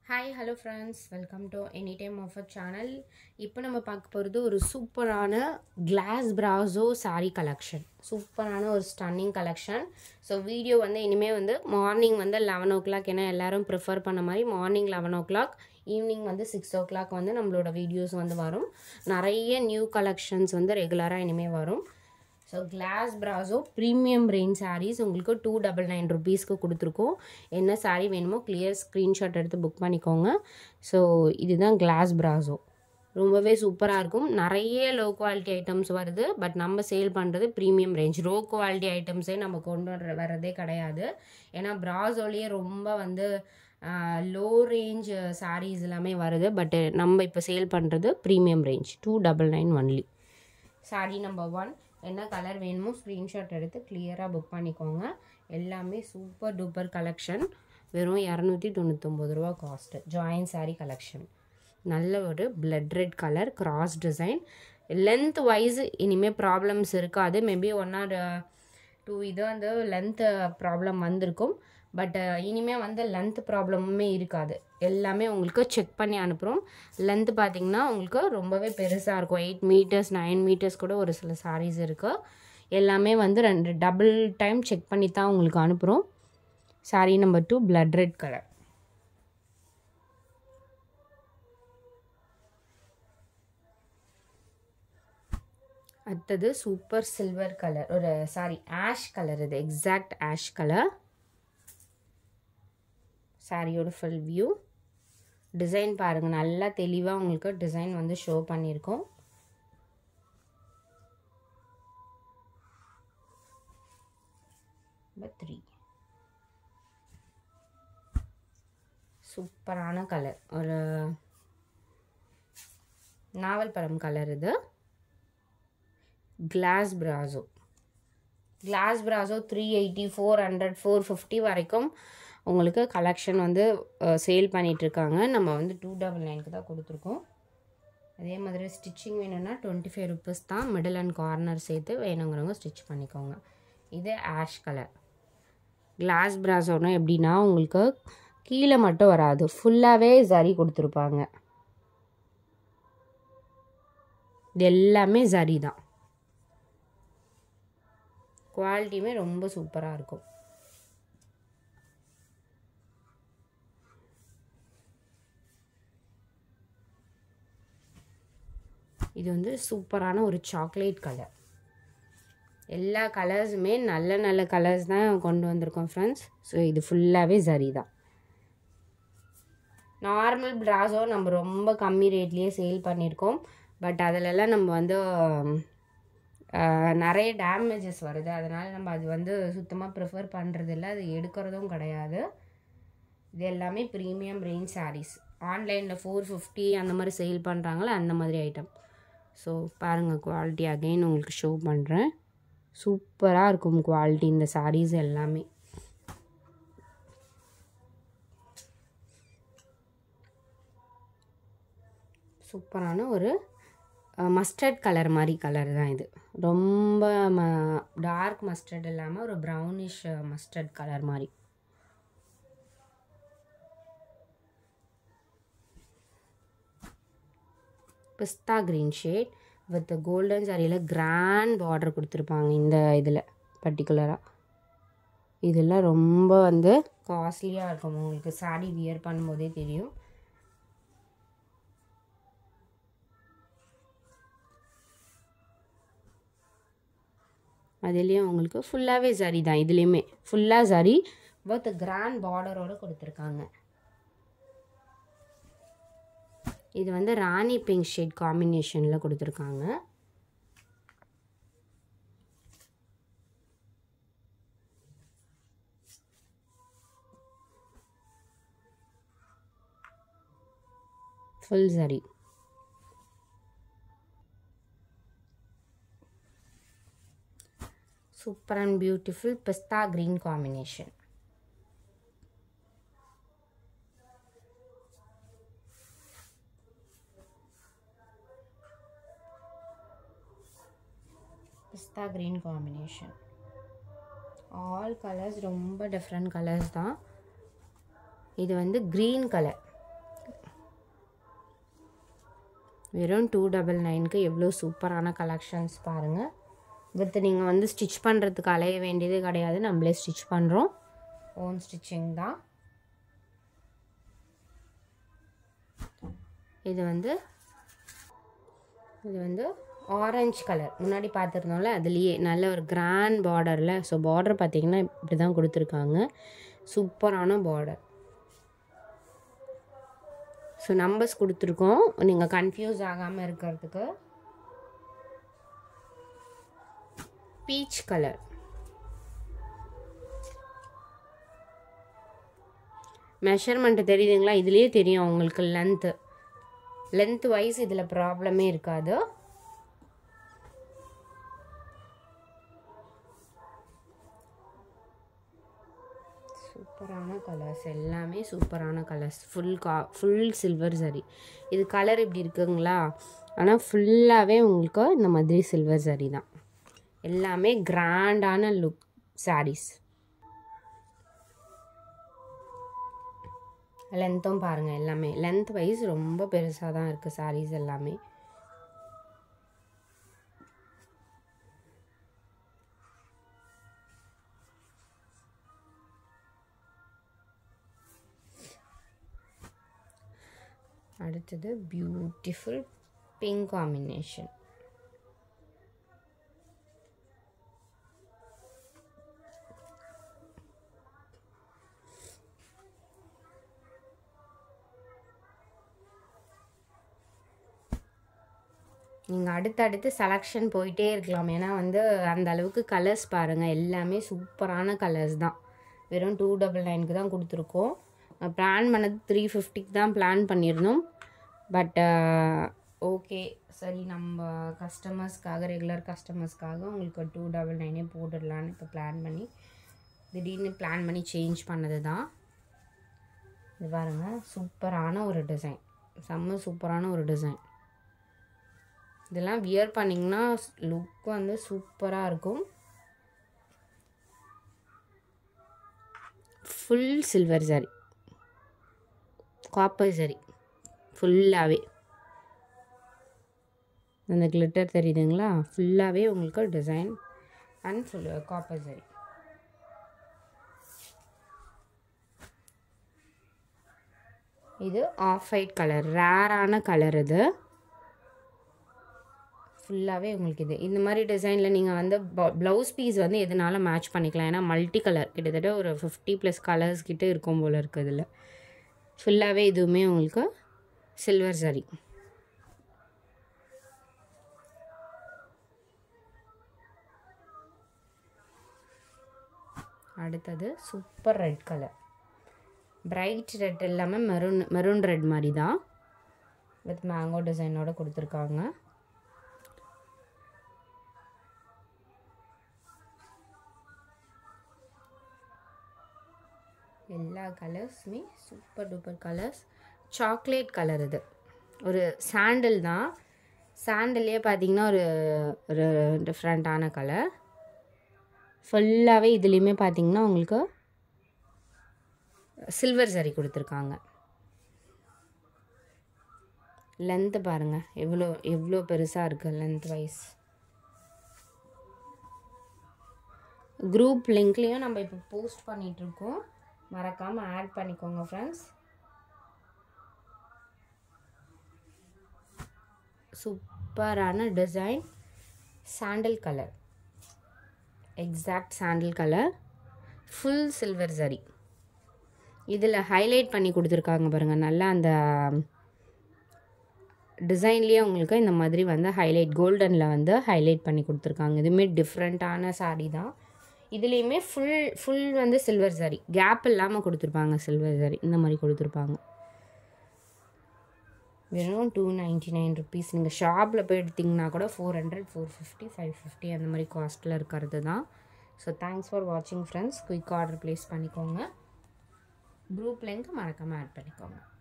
hi hello friends welcome to any time offer channel இப்போ நம்ம பார்க்க போகிறது ஒரு சூப்பரான கிளாஸ் பிராசோ saree கலெக்ஷன் சூப்பரான ஒரு ஸ்டன்னிங் கலெக்ஷன் ஸோ வீடியோ வந்து இனிமேல் வந்து மார்னிங் வந்து லெவன் ஓ கிளாக் ஏன்னா எல்லாரும் ப்ரிஃபர் பண்ண மாதிரி morning eleven o'clock evening வந்து சிக்ஸ் ஓ கிளாக் வந்து நம்மளோட வீடியோஸ் வந்து வரும் நிறைய நியூ கலெக்ஷன்ஸ் வந்து ரெகுலராக இனிமேல் வரும் ஸோ கிளாஸ் பிராசோ ப்ரீமியம் ரெயின் சாரீஸ் உங்களுக்கு டூ டபுள் நைன் ருபீஸ்க்கு கொடுத்துருக்கோம் என்ன சாரீ வேணுமோ கிளியர் ஸ்க்ரீன்ஷாட் எடுத்து புக் பண்ணிக்கோங்க ஸோ இதுதான் கிளாஸ் பிராசோ ரொம்பவே சூப்பராக இருக்கும் நிறைய லோ குவாலிட்டி ஐட்டம்ஸ் வருது பட் நம்ம சேல் பண்ணுறது ப்ரீமியம் ரேஞ்ச் லோ குவாலிட்டி ஐட்டம்ஸே நம்ம கொண்டு வர வரதே கிடையாது ஏன்னா பிராசோலேயே ரொம்ப வந்து லோ ரேஞ்ச் சாரீஸ் எல்லாமே வருது பட் நம்ம இப்போ சேல் பண்ணுறது premium range two double nine only sari number one என்ன கலர் வேணுமோ ஸ்க்ரீன்ஷாட் எடுத்து கிளியராக புக் பண்ணிக்கோங்க எல்லாமே சூப்பர் டூப்பர் கலெக்ஷன் வெறும் இரநூத்தி தொண்ணூத்தொம்பது ரூபா காஸ்ட்டு ஜாயின் சாரீ கலெக்ஷன் நல்ல ஒரு blood red colour cross design length wise இனிமேல் ப்ராப்ளம்ஸ் இருக்காது மேபி ஒன் ஆர் டூ இது வந்து லென்த் ப்ராப்ளம் வந்திருக்கும் பட் இனிமேல் வந்து லென்த் ப்ராப்ளமுமே இருக்காது எல்லாமே உங்களுக்கு செக் பண்ணி அனுப்புகிறோம் லென்த் பார்த்திங்கன்னா உங்களுக்கு ரொம்பவே பெருசாக இருக்கும் எயிட் மீட்டர்ஸ் நைன் மீட்டர்ஸ் கூட ஒரு சில சாரீஸ் இருக்குது எல்லாமே வந்து ரெண்டு டபுள் டைம் செக் பண்ணி தான் உங்களுக்கு அனுப்புகிறோம் sari number two blood red colour அடுத்தது சூப்பர் சில்வர் கலர் ஒரு சாரி ஆஷ் கலர் இது எக்ஸாக்ட் ஆஷ் கலர் சாரியோட ஃபுல் வியூ டிசைன் பாருங்கள் நல்லா தெளிவாக உங்களுக்கு டிசைன் வந்து ஷோ பண்ணியிருக்கோம் த்ரீ சூப்பரான கலர் ஒரு நாவல் பழம் கலர் இது கிளாஸ் பிராசோ கிளாஸ் பிராசோ three eighty four hundred four fifty வரைக்கும் உங்களுக்கு கலெக்ஷன் வந்து சேல் பண்ணிகிட்ருக்காங்க நம்ம வந்து டூ டபுள் நைனுக்கு தான் கொடுத்துருக்கோம் அதே மாதிரி ஸ்டிச்சிங் வேணும்னா டுவெண்ட்டி ஃபைவ் ருபீஸ் தான் மிடில் அண்ட் கார்னர் சேர்த்து வேணுங்கிறவங்க ஸ்டிச் பண்ணிக்கோங்க இது ஆஷ் கலர் கிளாஸ் பிராசோனா எப்படின்னா உங்களுக்கு கீழே மட்டும் வராது ஃபுல்லாகவே சரி கொடுத்துருப்பாங்க இது எல்லாமே சரி தான் குவாலிட்டியுமே ரொம்ப சூப்பராக இருக்கும் இது வந்து சூப்பரான ஒரு சாக்லேட் கலர் எல்லா கலர்ஸுமே நல்ல நல்ல கலர்ஸ் தான் கொண்டு வந்திருக்கோம் ஃப்ரெண்ட்ஸ் ஸோ இது ஃபுல்லாகவே சரி தான் நார்மல் ப்ராஸோ நம்ம ரொம்ப கம்மி ரேட்லேயே சேல் பண்ணியிருக்கோம் பட் அதிலெல்லாம் நம்ம வந்து நிறைய டேமேஜஸ் வருது அதனால் நம்ம அது வந்து சுத்தமாக ப்ரிஃபர் பண்ணுறதில்ல அது எடுக்கிறதும் கிடையாது இது எல்லாமே ப்ரீமியம் ரேஞ்ச் சாரீஸ் ஆன்லைனில் ஃபோர் ஃபிஃப்டி அந்த மாதிரி சேல் பண்ணுறாங்களே அந்த மாதிரி ஐட்டம் ஸோ பாருங்கள் குவாலிட்டி அகெயின் உங்களுக்கு ஷோ பண்ணுறேன் சூப்பராக இருக்கும் குவாலிட்டி இந்த சாரீஸ் எல்லாமே சூப்பரான ஒரு மஸ்டர்ட் கலர் மாதிரி கலர் தான் இது ரொம்ப ம டார்க் மஸ்டர்ட் இல்லாமல் ஒரு ப்ரௌனிஷ் மஸ்டர்ட் கலர் மாதிரி pista green shade with golden சாரியில் கிராண்ட் பார்டர் கொடுத்துருப்பாங்க இந்த இதில் பர்டிகுலராக இதெல்லாம் ரொம்ப வந்து காஸ்ட்லியாக இருக்கும் உங்களுக்கு சாரீ வியர் பண்ணும்போதே தெரியும் அதுலேயும் உங்களுக்கு ஃபுல்லாகவே சரி தான் இதுலேயுமே ஃபுல்லாக சரி வித் கிராண்ட் பார்டரோடு கொடுத்துருக்காங்க இது வந்து ராணி பிங்க் ஷேட் காம்பினேஷனில் கொடுத்துருக்காங்க ஃபுல் சரி super and beautiful pista green combination pista green combination all colours ரொம்ப டிஃப்ரெண்ட் கலர்ஸ் தான் இது வந்து க்ரீன் கலர் வெறும் டூ டபுள் நைனுக்கு எவ்வளோ சூப்பரான கலெக்ஷன்ஸ் பாருங்கள் வித் நீங்கள் வந்து ஸ்டிச் பண்ணுறதுக்கு அலைய வேண்டியது கிடையாது நம்மளே ஸ்டிச் பண்ணுறோம் ஓன் ஸ்டிச்சிங் தான் இது வந்து இது வந்து ஆரஞ்சு கலர் முன்னாடி பார்த்துருந்தோம்ல அதுலேயே நல்ல ஒரு கிராண்ட் பார்டரில் ஸோ பார்டர் பார்த்தீங்கன்னா இப்படி தான் கொடுத்துருக்காங்க சூப்பரான பார்டர் ஸோ நம்பர்ஸ் கொடுத்துருக்கோம் நீங்கள் கன்ஃபியூஸ் ஆகாமல் இருக்கிறதுக்கு பீச் கலர் மெஷர்மெண்ட் தெரியுதுங்களா இதுலேயே தெரியும் உங்களுக்கு லென்த்து லென்த் வைஸ் இதில் ப்ராப்ளமே இருக்காது சூப்பரான கலர்ஸ் எல்லாமே சூப்பரான கலர்ஸ் ஃபுல் கா ஃபுல் சில்வர் சரி இது கலர் இப்படி இருக்குங்களா ஆனால் ஃபுல்லாகவே உங்களுக்கு இந்த மாதிரி சில்வர் சரி தான் எல்லாமே கிராண்டான லுக் சாரீஸ் லென்த்தும் பாருங்கள் எல்லாமே லென்த் வைஸ் ரொம்ப பெருசாக தான் இருக்குது சாரீஸ் எல்லாமே அடுத்தது பியூட்டிஃபுல் பிங்க் காம்பினேஷன் நீங்கள் அடுத்தடுத்து செலெக்ஷன் போயிட்டே இருக்கலாம் ஏன்னா வந்து அந்த அளவுக்கு கலர்ஸ் பாருங்கள் எல்லாமே சூப்பரான கலர்ஸ் தான் வெறும் டூ டபுள் நைனுக்கு தான் கொடுத்துருக்கோம் பிளான் பண்ணது த்ரீ ஃபிஃப்டிக்கு தான் பிளான் பண்ணியிருந்தோம் பட் ஓகே சரி நம்ம கஸ்டமர்ஸ்க்காக ரெகுலர் கஸ்டமர்ஸ்க்காக உங்களுக்கு டூ டபுள் நைனே போட்டுடலான்னு இப்போ பிளான் பண்ணி திடீர்னு பிளான் பண்ணி சேஞ்ச் பண்ணது தான் இது பாருங்கள் சூப்பரான ஒரு டிசைன் செம்ம சூப்பரான ஒரு டிசைன் இதெல்லாம் வியர் பண்ணிங்கன்னா லுக் வந்து சூப்பராக இருக்கும் ஃபுல் சில்வர் சாரி காப்பர் சரி ஃபுல்லாகவே அந்த கிளிட்டர் தெரியுதுங்களா ஃபுல்லாகவே உங்களுக்கு டிசைன் அண்ட் ஃபுல் காப்பர் சரி இது ஆஃப் ஒயிட் கலர் ரேரான கலர் இது ஃபுல்லாகவே உங்களுக்கு இது இந்த மாதிரி டிசைனில் நீங்கள் வந்து ப்ளவுஸ் பீஸ் வந்து எதனால மேட்ச் பண்ணிக்கலாம் ஏன்னா மல்டி கலர் கிட்டத்தட்ட ஒரு ஃபிஃப்டி ப்ளஸ் கலர்ஸ் கிட்ட இருக்கும் போல் இருக்குது இதில் ஃபுல்லாகவே இதுவுமே உங்களுக்கு சில்வர் சரி அடுத்தது super red colour bright red இல்லாமல் மெரூன் மெரூன் ரெட் மாதிரி தான் வித் மேங்கோ டிசைனோட கொடுத்துருக்காங்க எல்லா கலர்ஸுமே super duper colours chocolate colour இது ஒரு சாண்டில் தான் சாண்டில்லே பார்த்தீங்கன்னா ஒரு ஒரு டிஃப்ரெண்ட்டான கலர் ஃபுல்லாகவே இதுலேயுமே பார்த்தீங்கன்னா உங்களுக்கு சில்வர் சரி கொடுத்துருக்காங்க லென்த்து பாருங்கள் எவ்வளோ எவ்வளோ பெருசாக இருக்குது லென்த் வைஸ் குரூப் லிங்க்லேயும் நம்ம இப்போ போஸ்ட் பண்ணிகிட்ருக்கோம் மறக்காமல் ஆட் பண்ணிக்கோங்க ஃப்ரெண்ட்ஸ் சூப்பரான design sandal colour exact sandal colour full silver சரி இதில் ஹைலைட் பண்ணி கொடுத்துருக்காங்க பாருங்கள் நல்லா அந்த டிசைன்லேயே உங்களுக்கு இந்த மாதிரி வந்து ஹைலைட் கோல்டனில் வந்து ஹைலைட் பண்ணி கொடுத்துருக்காங்க இதுவுமே டிஃப்ரெண்ட்டான சாரீ தான் இதுலேயுமே ஃபுல் ஃபுல் வந்து சில்வர் சாரி கேப் இல்லாமல் கொடுத்துருப்பாங்க சில்வர் சாரி இந்த மாதிரி கொடுத்துருப்பாங்க வெறும் டூ நைன்ட்டி நைன் ருபீஸ் நீங்கள் ஷாப்பில் போய் எடுத்திங்கன்னா கூட four hundred four fifty five fifty அந்த மாதிரி காஸ்ட்டில் இருக்கிறது தான் ஸோ தேங்க்ஸ் ஃபார் வாட்சிங் ஃப்ரெண்ட்ஸ் குயிக் ஆர்டர் ப்ளேஸ் பண்ணிக்கோங்க குரூப் லிங்க் மறக்காமல் ஆட் பண்ணிக்கோங்க